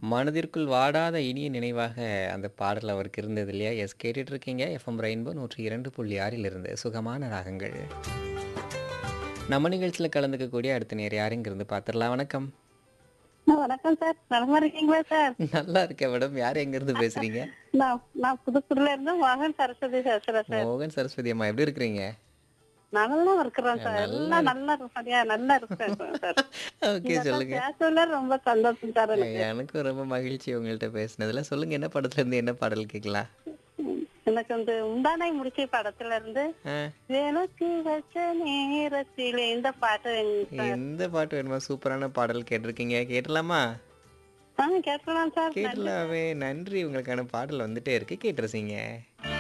மனதிற்குள் வாடாத இனிய நினைவாக அந்த பாடல் அவருக்கு இருந்தது இல்லையா? எஸ் கேட்டுட்டு இருக்கீங்க. எஃப்எம் ரெயின்போ 102.6 இருந்து சுகமான ராகங்கள். நம்ம நிகழ்ச்சியில கலந்துக்கக்கூடிய அடுத்த நேர் யாருங்கிறது பார்த்துடலாம். வணக்கம். ஆ, வணக்கம் சார் நலமா இருக்கீங்களா சார் நல்லா இருக்கேன் மேடம். யார் எங்கேருந்து பேசுறீங்க? நான் நான் புதுக்குடில இருந்து மகன் சரஸ்வதி பேசுறேன் சார் மோகன் சரஸ்வதி அம்மா எப்படி இருக்கிறீங்க? நல்லா இருக்கிறோம் சார் நல்லா எல்லாம் நல்லா சரியா நல்லா இருக்கேன் சார் ஓகே சொல்லுங்க. பேசல ரொம்ப சந்தோஷம் சார் எனக்கு எனக்கும் ரொம்ப மகிழ்ச்சி உங்கள்கிட்ட பேசினதுல. சொல்லுங்க என்ன படத்துல இருந்து என்ன பாடல் கேட்கலாம்? ம், எனக்கு வந்து உண்டானை முடிச்ச படத்துல இருந்து ஆ, எனக்கு வச்ச நேரத்திலே இந்த பாட்டு வேணும் சார். எந்த பாட்டு வேணுமா? சூப்பரான பாடல் கேட்டிருக்கீங்க. கேட்டலாமா? ஆ கேட்கலாம் சார் கேட்டலாமே. நன்றி உங்களுக்கான பாடல் வந்துட்டே இருக்கு. கேட்டு ரசிங்க.